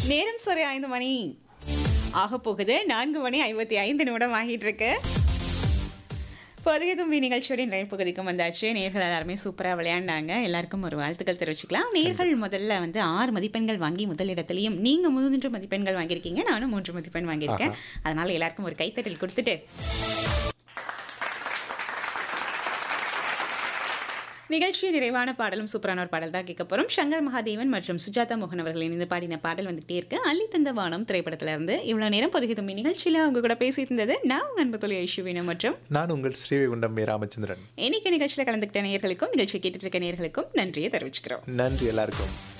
நேரம் சரி ஐந்து மணி ஆக போகுது நான்கு மணி ஐம்பத்தி ஐந்து நிமிடம் ஆகிட்டு இருக்கு பொதிகை தும்பி நிகழ்ச்சியோட நிறைய பகுதிக்கும் வந்தாச்சு நேர்கள் எல்லாருமே சூப்பராக விளையாண்டாங்க எல்லாருக்கும் ஒரு வாழ்த்துக்கள் தெரிவிச்சுக்கலாம் நேர்கள் முதல்ல வந்து ஆறு மதிப்பெண்கள் வாங்கி முதல் இடத்துலையும் நீங்கள் மூன்று மதிப்பெண்கள் வாங்கியிருக்கீங்க நானும் மூன்று மதிப்பெண் வாங்கியிருக்கேன் அதனால எல்லாருக்கும் ஒரு கைத்தட்டல் கொடுத்துட்டு நிகழ்ச்சி நிறைவான பாடலும் சூப்பரான ஒரு பாடல் தான் கேட்க போகிறோம் சங்கர் மகாதேவன் மற்றும் சுஜாதா மோகன் அவர்கள் இணைந்து பாடின பாடல் வந்துகிட்டே இருக்கு அள்ளி தந்த வானம் திரைப்படத்துல இருந்து இவ்வளோ நேரம் பொதுகை தும்பி நிகழ்ச்சியில் அவங்க கூட பேசிட்டு இருந்தது நான் உங்கள் அன்பு தொழில் ஐஷுவினா மற்றும் நான் உங்கள் ஸ்ரீவைகுண்டம் மே ராமச்சந்திரன் இன்னைக்கு நிகழ்ச்சியில் கலந்துக்கிட்ட நேயர்களுக்கும் நிகழ்ச்சி கேட்டுட்டு இருக்க நேயர்களுக்கும் நன்றியை தெரிவிச்சுக்கிறோம் நன்றி எல்லாருக்கும்